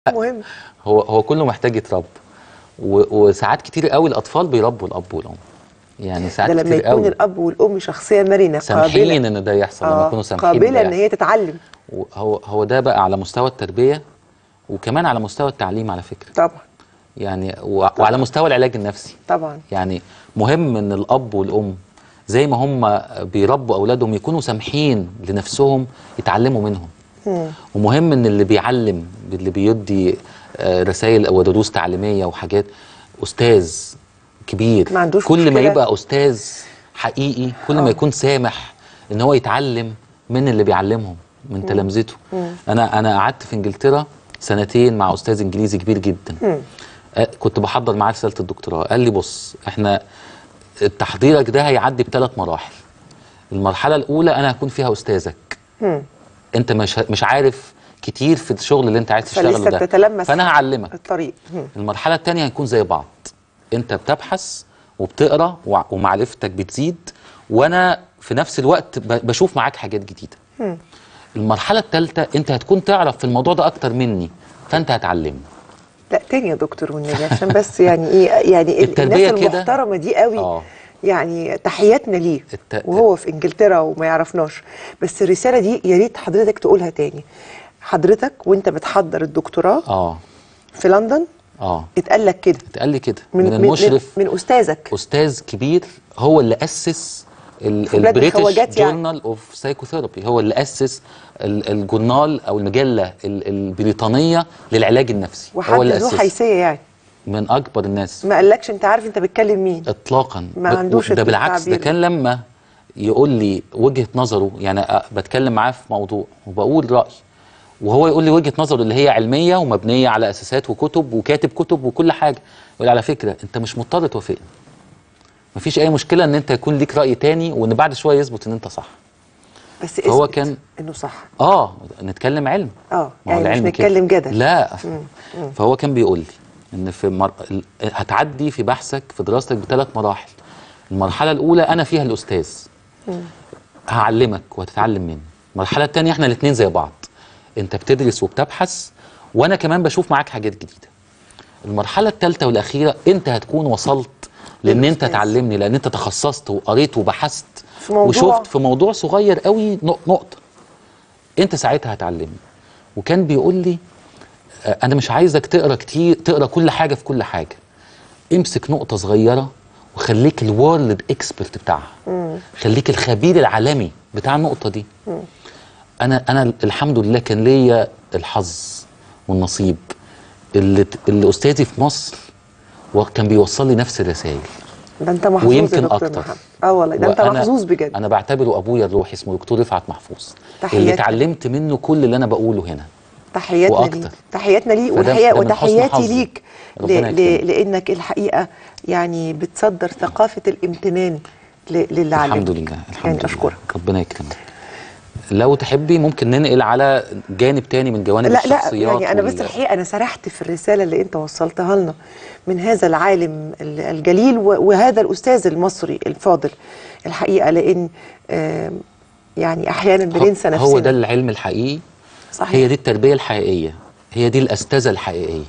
مهم هو هو كله محتاج يتربى و- وساعات كتير قوي الاطفال بيربوا الاب والام يعني ساعات ده لما كتير يكون قوي الاب والام شخصيه مرنه سامحين قابله ان ده يحصل لما آه، يكونوا سامحين قابله ده ان يحصل. هي تتعلم هو هو ده بقى على مستوى التربيه وكمان على مستوى التعليم على فكره طبعا يعني و- وعلى مستوى العلاج النفسي طبعا يعني مهم ان الاب والام زي ما هم بيربوا اولادهم يكونوا سامحين لنفسهم يتعلموا منهم ومهم ان اللي بيعلم اللي بيدي آه، رسائل او دروس تعليميه وحاجات استاذ كبير ما عندوش كل ما مشكلة. يبقى استاذ حقيقي كل ما يكون سامح ان هو يتعلم من اللي بيعلمهم من تلامذته انا انا قعدت في انجلترا سنتين مع استاذ انجليزي كبير جدا آه، كنت بحضر معاه رساله الدكتوراه قال لي بص احنا تحضيرك ده هيعدي بثلاث مراحل المرحله الاولى انا هكون فيها استاذك انت مش مش عارف كتير في الشغل اللي انت عايز تشتغله فلسه ده بتتلمس فانا هعلمك الطريق مم. المرحله الثانيه هنكون زي بعض انت بتبحث وبتقرا وع- ومعرفتك بتزيد وانا في نفس الوقت ب- بشوف معاك حاجات جديده المرحله الثالثه انت هتكون تعرف في الموضوع ده اكتر مني فانت هتعلمني لا تاني يا دكتور والنبي عشان بس يعني ايه يعني ال- التربية الناس كده- المحترمه دي قوي آه. يعني تحياتنا ليه الت- وهو في انجلترا وما يعرفناش بس الرساله دي يا ريت حضرتك تقولها تاني حضرتك وانت بتحضر الدكتوراه اه في لندن اه اتقال لك كده اتقال لي كده من, المشرف من, من استاذك استاذ كبير هو اللي اسس في بلاد البريتش الخواجات يعني. جورنال اوف سايكوثيرابي هو اللي اسس ال- الجورنال او المجله ال- البريطانيه للعلاج النفسي وحد هو اللي له اسس حيثيه يعني من اكبر الناس ما قالكش انت عارف انت بتكلم مين اطلاقا ما ب- عندوش ده بالعكس ده التعبير ده. كان لما يقول لي وجهه نظره يعني أ- بتكلم معاه في موضوع وبقول رايي وهو يقول لي وجهه نظره اللي هي علميه ومبنيه على اساسات وكتب وكاتب كتب وكل حاجه يقول على فكره انت مش مضطر توافقني مفيش اي مشكله ان انت يكون ليك راي تاني وان بعد شويه يثبت ان انت صح بس فهو اثبت كان- انه صح اه نتكلم علم اه ما هو يعني مش العلم كده. نتكلم جدل لا فهو كان بيقول لي ان في مر... ال- هتعدي في بحثك في دراستك بثلاث مراحل المرحله الاولى انا فيها الاستاذ هعلمك وهتتعلم مني المرحله الثانيه احنا الاثنين زي بعض انت بتدرس وبتبحث وانا كمان بشوف معاك حاجات جديده المرحله الثالثه والاخيره انت هتكون وصلت لان انت للأستاذ. تعلمني لان انت تخصصت وقريت وبحثت في موضوع- وشفت في موضوع صغير قوي نق- نقطه انت ساعتها هتعلمني وكان بيقول لي آه، انا مش عايزك تقرا كتير تقرا كل حاجه في كل حاجه امسك نقطه صغيره وخليك الورلد اكسبرت بتاعها خليك الخبير العالمي بتاع النقطه دي انا انا الحمد لله كان ليا الحظ والنصيب اللي اللي استاذي في مصر وكان بيوصل لي نفس الرسائل ده انت محظوظ يا ويمكن دكتور اكتر محمد اه والله ده انت وأنا- محظوظ بجد انا بعتبره ابويا الروحي اسمه دكتور رفعت محفوظ تحياتي. اللي اتعلمت منه كل اللي انا بقوله هنا تحياتنا وأكتر. ليك تحياتنا ليك فده- والحقيقه ده من حسن وتحياتي حظي. ليك ل... ربنا ل... يكرمك. لانك الحقيقه يعني بتصدر ثقافه الامتنان ل... للي علمك الحمد لله الحمد يعني لله اشكرك ربنا يكرمك لو تحبي ممكن ننقل على جانب تاني من جوانب لا لا الشخصيات يعني انا بس وال- الحقيقه انا سرحت في الرساله اللي انت وصلتها لنا من هذا العالم ال- الجليل و- وهذا الاستاذ المصري الفاضل الحقيقه لان آم، يعني احيانا بننسى نفسنا هو ده العلم الحقيقي صحيح. هي دي التربيه الحقيقيه هي دي الاستاذه الحقيقيه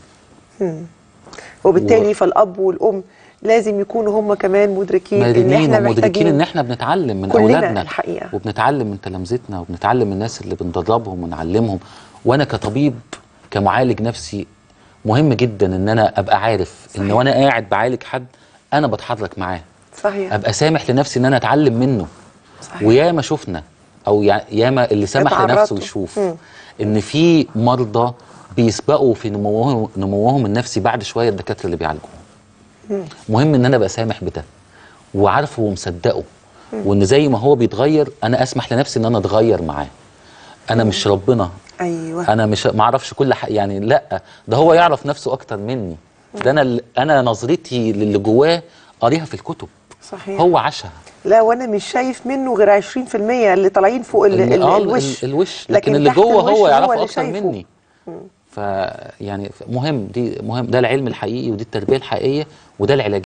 وبالتالي و- فالاب والام لازم يكونوا هم كمان مدركين ان مرنين احنا ومدركين محتاجين ان احنا بنتعلم من كلنا اولادنا الحقيقة. وبنتعلم من تلامذتنا وبنتعلم من الناس اللي بندربهم ونعلمهم وانا كطبيب كمعالج نفسي مهم جدا ان انا ابقى عارف ان صحيح. وانا قاعد بعالج حد انا بتحرك معاه صحيح ابقى سامح لنفسي ان انا اتعلم منه صحيح. وياما شفنا او يا- ياما اللي سمح اتعرضتوا. لنفسه يشوف مم. ان في مرضى بيسبقوا في نموهم نموهم النفسي بعد شويه الدكاتره اللي بيعالجوهم مهم ان انا ابقى سامح بده وعارفه ومصدقه وان زي ما هو بيتغير انا اسمح لنفسي ان انا اتغير معاه انا مش ربنا ايوه انا مش ما اعرفش كل حاجه يعني لا ده هو يعرف نفسه اكتر مني ده انا ال- انا نظرتي للي جواه قاريها في الكتب صحيح هو عاشها لا وانا مش شايف منه غير 20% اللي طالعين فوق ال ال آه، الوش ال- الوش لكن, اللي تحت جوه الوش هو يعرفه اللي اكتر شايفه. مني ف يعني ف- مهم دي مهم ده العلم الحقيقي ودي التربيه الحقيقيه وده العلاج